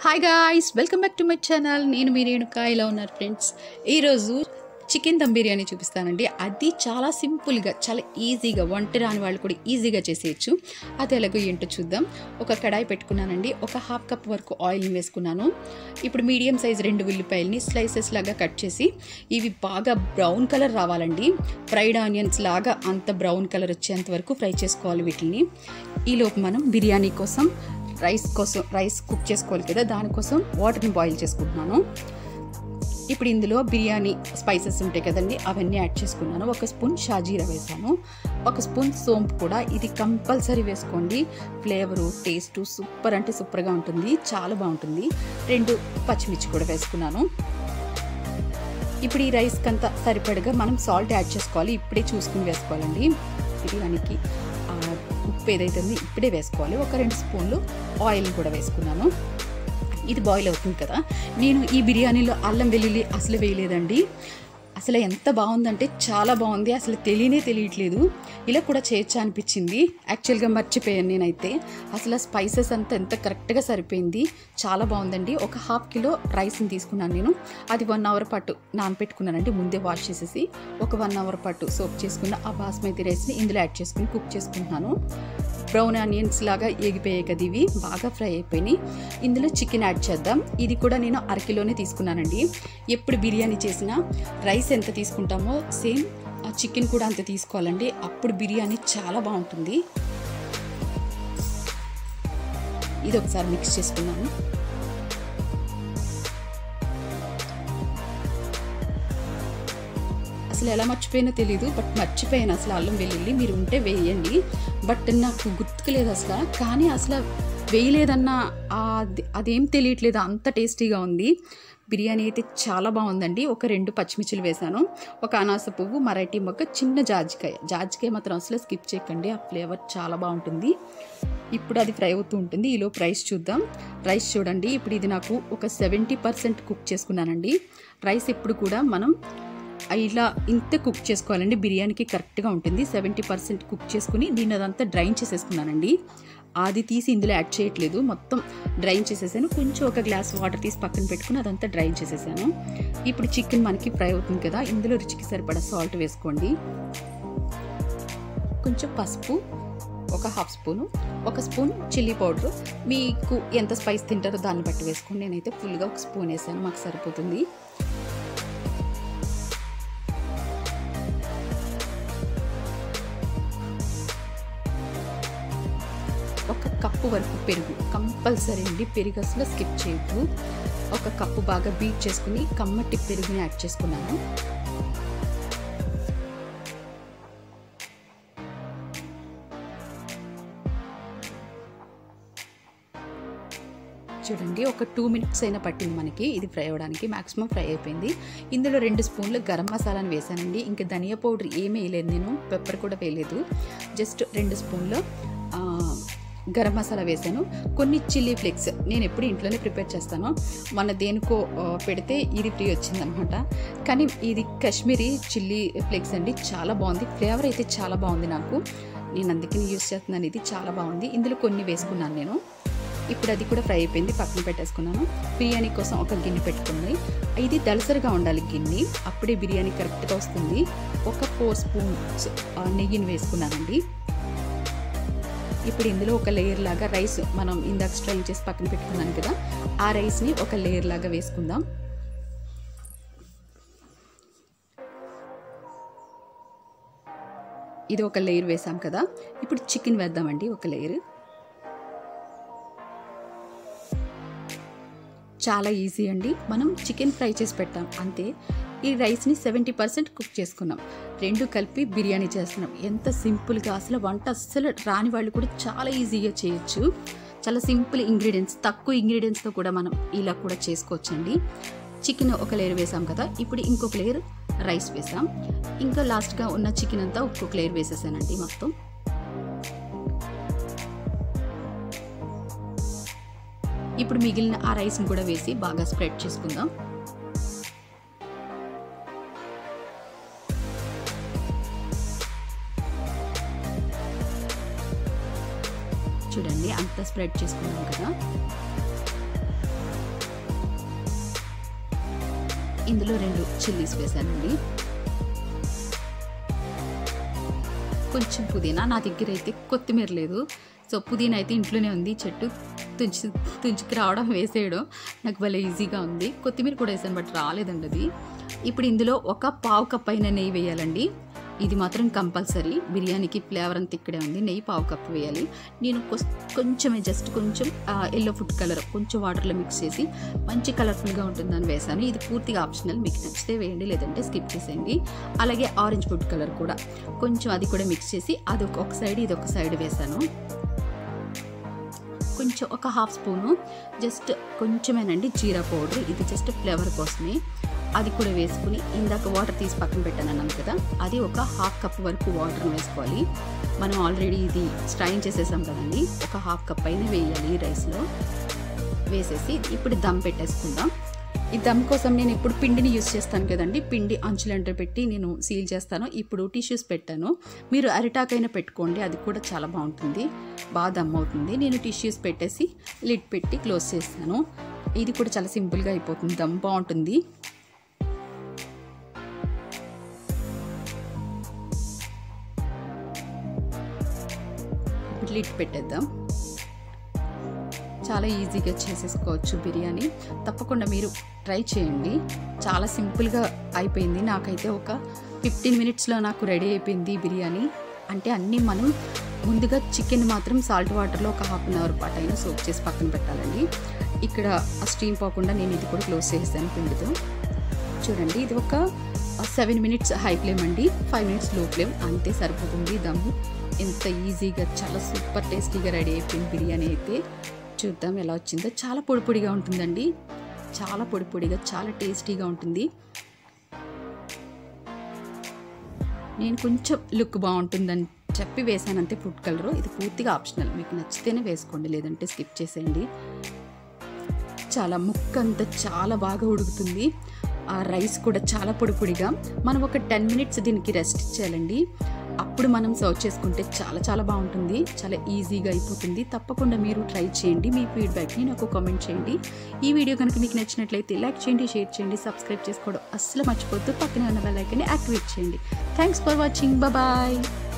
hi guys welcome back to my channel నేను మీ రేణుక ఇలా ఉన్నారు ఫ్రెండ్స్ ఈరోజు చికెన్ దమ్ బిర్యానీ చూపిస్తానండి అది చాలా సింపుల్గా చాలా ఈజీగా వంట రాని వాళ్ళు కూడా ఈజీగా చేసేయచ్చు అది ఎలాగో ఏంటో చూద్దాం ఒక కడాయి పెట్టుకున్నానండి ఒక హాఫ్ కప్ వరకు ఆయిల్ని వేసుకున్నాను ఇప్పుడు మీడియం సైజ్ రెండు ఉల్లిపాయలని స్లైసెస్ లాగా కట్ చేసి ఇవి బాగా బ్రౌన్ కలర్ రావాలండి ఫ్రైడ్ ఆనియన్స్ లాగా అంత బ్రౌన్ కలర్ వచ్చేంత వరకు ఫ్రై చేసుకోవాలి వీటిని ఈలోపు మనం బిర్యానీ కోసం రైస్ కోసం రైస్ కుక్ చేసుకోవాలి కదా దానికోసం వాటర్ని బాయిల్ చేసుకుంటున్నాను ఇప్పుడు ఇందులో బిర్యానీ స్పైసెస్ ఉంటాయి కదండి అవన్నీ యాడ్ చేసుకున్నాను ఒక స్పూన్ షాజీరా వేసాను ఒక స్పూన్ సోంపు కూడా ఇది కంపల్సరీ వేసుకోండి ఫ్లేవరు టేస్ట్ సూపర్ అంటే సూపర్గా ఉంటుంది చాలా బాగుంటుంది రెండు పచ్చిమిర్చి కూడా వేసుకున్నాను ఇప్పుడు ఈ రైస్కి అంతా సరిపడగా మనం సాల్ట్ యాడ్ చేసుకోవాలి ఇప్పుడే చూసుకుని వేసుకోవాలండి బిర్యానీకి ఆ ఉప్పు ఏదైతే ఉందో ఇప్పుడే వేసుకోవాలి ఒక రెండు స్పూన్లు ఆయిల్ కూడా వేసుకున్నాను ఇది బాయిల్ అవుతుంది కదా నేను ఈ బిర్యానీలో అల్లం వెల్లుల్లి అసలు వేయలేదండి అసలు ఎంత బాగుందంటే చాలా బాగుంది అసలు తెలియనే తెలియట్లేదు ఇలా కూడా చేయొచ్చా అనిపించింది యాక్చువల్గా మర్చిపోయాను నేనైతే అసలు స్పైసెస్ అంతా ఎంత కరెక్ట్గా సరిపోయింది చాలా బాగుందండి ఒక హాఫ్ కిలో రైస్ని తీసుకున్నాను నేను అది వన్ అవర్ పాటు నానపెట్టుకున్నానండి ముందే వాష్ చేసేసి ఒక వన్ అవర్ పాటు సోప్ చేసుకున్న ఆ బాస్మతి రైస్ని ఇందులో యాడ్ చేసుకుని కుక్ చేసుకుంటున్నాను బ్రౌన్ ఆనియన్స్ లాగా ఏగిపోయాయి కదా ఇవి బాగా ఫ్రై అయిపోయినాయి ఇందులో చికెన్ యాడ్ చేద్దాం ఇది కూడా నేను అరకిలోనే తీసుకున్నానండి ఎప్పుడు బిర్యానీ చేసినా రైస్ ఎంత తీసుకుంటామో సేమ్ ఆ చికెన్ కూడా అంత తీసుకోవాలండి అప్పుడు బిర్యానీ చాలా బాగుంటుంది ఇది ఒకసారి మిక్స్ చేసుకున్నాను అసలు ఎలా మర్చిపోయినా తెలియదు బట్ మర్చిపోయాను అసలు అల్లం వెల్లుల్లి మీరు ఉంటే వేయండి బట్ నాకు గుర్తుకులేదు అసలు కానీ అసలు వేయలేదన్న అది అదేం తెలియట్లేదు అంత టేస్టీగా ఉంది బిర్యానీ అయితే చాలా బాగుందండి ఒక రెండు పచ్చిమిర్చిలు వేశాను ఒక అనాస పువ్వు మరాఠీ మొక్క చిన్న జాజికాయ జాజికాయ మాత్రం అసలు స్కిప్ చేయకండి ఆ ఫ్లేవర్ చాలా బాగుంటుంది ఇప్పుడు అది ఫ్రై అవుతూ ఉంటుంది ఈలో రైస్ చూద్దాం రైస్ చూడండి ఇప్పుడు ఇది నాకు ఒక సెవెంటీ పర్సెంట్ కుక్ చేసుకున్నానండి రైస్ ఇప్పుడు కూడా మనం ఇలా ఇంత కుక్ చేసుకోవాలండి బిర్యానీకి కరెక్ట్గా ఉంటుంది సెవెంటీ పర్సెంట్ కుక్ చేసుకుని దీన్ని అదంతా డ్రైన్ చేసేసుకున్నానండి అది తీసి ఇందులో యాడ్ చేయట్లేదు మొత్తం డ్రైన్ చేసేసాను కొంచెం ఒక గ్లాస్ వాటర్ తీసి పక్కన పెట్టుకుని అదంతా డ్రైన్ చేసేసాను ఇప్పుడు చికెన్ మనకి ఫ్రై అవుతుంది కదా ఇందులో రుచికి సరిపడా సాల్ట్ వేసుకోండి కొంచెం పసుపు ఒక హాఫ్ స్పూను ఒక స్పూన్ చిల్లీ పౌడర్ మీకు ఎంత స్పైస్ తింటారో దాన్ని బట్టి వేసుకోండి నేనైతే ఫుల్గా ఒక స్పూన్ వేసాను మాకు సరిపోతుంది ఒక కప్పు వరకు పెరుగు కంపల్సరీ అండి పెరుగు అసలు స్కిప్ చేయొద్దు ఒక కప్పు బాగా బీట్ చేసుకుని కమ్మటి పెరుగుని యాడ్ చేసుకున్నాను చూడండి ఒక టూ మినిట్స్ అయినా పట్టింది మనకి ఇది ఫ్రై అవ్వడానికి మాక్సిమం ఫ్రై అయిపోయింది ఇందులో రెండు స్పూన్లు గరం మసాలాను వేసానండి ఇంకా ధనియా పౌడర్ ఏమీ వేయలేదు నేను పెప్పర్ కూడా వేయలేదు జస్ట్ రెండు స్పూన్లు గరం మసాలా వేసాను కొన్ని చిల్లీ ఫ్లేక్స్ నేను ఎప్పుడు ఇంట్లోనే ప్రిపేర్ చేస్తాను మన దేనికో పెడితే ఇది ఫ్రీ వచ్చిందనమాట కానీ ఇది కాశ్మీరీ చిల్లీ ఫ్లేక్స్ అండి చాలా బాగుంది ఫ్లేవర్ అయితే చాలా బాగుంది నాకు నేను అందుకని యూస్ చేస్తున్నాను ఇది చాలా బాగుంది ఇందులో కొన్ని వేసుకున్నాను నేను ఇప్పుడు అది కూడా ఫ్రై అయిపోయింది పక్కన పెట్టేసుకున్నాను బిర్యానీ కోసం ఒక గిన్నె పెట్టుకుని ఇది దళసరిగా ఉండాలి గిన్నె అప్పుడే బిర్యానీ కరెక్ట్గా వస్తుంది ఒక ఫోర్ స్పూన్స్ నెయ్యిని వేసుకున్నానండి ఇప్పుడు ఇందులో ఒక లేయర్ లాగా రైస్ మనం ఇందాక స్ట్రైన్ చేసి పక్కన పెట్టుకున్నాను కదా ఆ రైస్ని ఒక లేయర్ లాగా వేసుకుందాం ఇది ఒక లేయర్ వేసాం కదా ఇప్పుడు చికెన్ వేద్దామండి ఒక లేయర్ చాలా ఈజీ అండి మనం చికెన్ ఫ్రై చేసి పెట్టాం అంతే ఈ రైస్ని సెవెంటీ పర్సెంట్ కుక్ చేసుకున్నాం రెండు కలిపి బిర్యానీ చేస్తున్నాం ఎంత సింపుల్గా అసలు వంట అస్సలు రాని వాళ్ళు కూడా చాలా ఈజీగా చేయొచ్చు చాలా సింపుల్ ఇంగ్రీడియంట్స్ తక్కువ ఇంగ్రీడియంట్స్తో కూడా మనం ఇలా కూడా చేసుకోవచ్చండి చికెన్ ఒక లేయర్ వేసాం కదా ఇప్పుడు ఇంకొక లేయర్ రైస్ వేసాం ఇంకా లాస్ట్గా ఉన్న చికెన్ అంతా ఒక్కొక్క లేయర్ వేసేసానండి మొత్తం ఇప్పుడు మిగిలిన ఆ రైస్ని కూడా వేసి బాగా స్ప్రెడ్ చేసుకుందాం చూడండి అంతా స్ప్రెడ్ చేసుకున్నాం కదా ఇందులో రెండు చిల్లీస్ వేసానండి కొంచెం పుదీనా నా దగ్గర అయితే కొత్తిమీర లేదు సో పుదీనా అయితే ఇంట్లోనే ఉంది చెట్టు తుంచి తుంచుకు రావడం వేసేయడం నాకు భలే ఈజీగా ఉంది కొత్తిమీర కూడా వేసాను బట్ రాలేదండి అది ఇప్పుడు ఇందులో ఒక పావు కప్ అయిన నెయ్యి వేయాలండి ఇది మాత్రం కంపల్సరీ బిర్యానీకి ఫ్లేవర్ అంతా ఇక్కడే ఉంది నెయ్యి పావు కప్పు వేయాలి నేను కొస్- కొంచెమే జస్ట్ కొంచెం ఎల్లో ఫుడ్ కలర్ కొంచెం వాటర్లో మిక్స్ చేసి మంచి కలర్ఫుల్గా ఉంటుందని వేసాను ఇది పూర్తిగా ఆప్షనల్ మీకు నచ్చితే వేయండి లేదంటే స్కిప్ చేసేయండి అలాగే ఆరెంజ్ ఫుడ్ కలర్ కూడా కొంచెం అది కూడా మిక్స్ చేసి అది ఒక ఒక సైడ్ ఇది ఒక సైడ్ వేసాను కొంచెం ఒక హాఫ్ స్పూను జస్ట్ కొంచెమేనండి జీరా పౌడర్ ఇది జస్ట్ ఫ్లేవర్ కోసమే అది కూడా వేసుకుని ఇందాక వాటర్ తీసి పక్కన పెట్టాను అన్నాను కదా అది ఒక హాఫ్ కప్ వరకు వాటర్ వేసుకోవాలి మనం ఆల్రెడీ ఇది స్ట్రైన్ చేసేసాం కదండి ఒక హాఫ్ కప్ అయినా వేయాలి రైస్లో వేసేసి ఇప్పుడు దమ్ పెట్టేసుకుందాం ఈ దమ్ కోసం నేను ఇప్పుడు పిండిని యూస్ చేస్తాను కదండి పిండి అంచులంటర్ పెట్టి నేను సీల్ చేస్తాను ఇప్పుడు టిష్యూస్ పెట్టాను మీరు అరిటాకైనా పెట్టుకోండి అది కూడా చాలా బాగుంటుంది బాగా దమ్ అవుతుంది నేను టిష్యూస్ పెట్టేసి లిడ్ పెట్టి క్లోజ్ చేస్తాను ఇది కూడా చాలా సింపుల్గా అయిపోతుంది దమ్ బాగుంటుంది ఇప్పుడు లిడ్ పెట్టేద్దాం చాలా ఈజీగా చేసేసుకోవచ్చు బిర్యానీ తప్పకుండా మీరు ట్రై చేయండి చాలా సింపుల్గా అయిపోయింది నాకైతే ఒక ఫిఫ్టీన్ మినిట్స్లో నాకు రెడీ అయిపోయింది బిర్యానీ అంటే అన్నీ మనం ముందుగా చికెన్ మాత్రం సాల్ట్ వాటర్లో ఒక హాఫ్ అన్ అవర్ పాటు అయినా సోప్ చేసి పక్కన పెట్టాలండి ఇక్కడ ఆ స్టీమ్ పోకుండా నేను ఇది కూడా క్లోజ్ చేసాను పిండితో చూడండి ఇది ఒక సెవెన్ మినిట్స్ హై ఫ్లేమ్ అండి ఫైవ్ మినిట్స్ లో ఫ్లేమ్ అంతే సరిపోతుంది దమ్ము ఎంత ఈజీగా చాలా సూపర్ టేస్టీగా రెడీ అయిపోయింది బిర్యానీ అయితే చూద్దాం ఎలా వచ్చిందో చాలా పొడి పొడిగా ఉంటుందండి చాలా పొడి పొడిగా చాలా టేస్టీగా ఉంటుంది నేను కొంచెం లుక్ బాగుంటుందని చెప్పి వేసాను అంతే ఫుడ్ కలర్ ఇది పూర్తిగా ఆప్షనల్ మీకు నచ్చితేనే వేసుకోండి లేదంటే స్కిప్ చేసేయండి చాలా ముక్క అంతా చాలా బాగా ఉడుకుతుంది ఆ రైస్ కూడా చాలా పొడి పొడిగా మనం ఒక టెన్ మినిట్స్ దీనికి రెస్ట్ ఇచ్చేయాలండి అప్పుడు మనం సర్వ్ చేసుకుంటే చాలా చాలా బాగుంటుంది చాలా ఈజీగా అయిపోతుంది తప్పకుండా మీరు ట్రై చేయండి మీ ఫీడ్బ్యాక్ని నాకు కామెంట్ చేయండి ఈ వీడియో కనుక మీకు నచ్చినట్లయితే లైక్ చేయండి షేర్ చేయండి సబ్స్క్రైబ్ చేసుకోవడం అస్సలు మర్చిపోతూ పక్కనే ఉన్న బెల్ ఐకన్ని యాక్టివేట్ చేయండి థ్యాంక్స్ ఫర్ వాచింగ్ బాయ్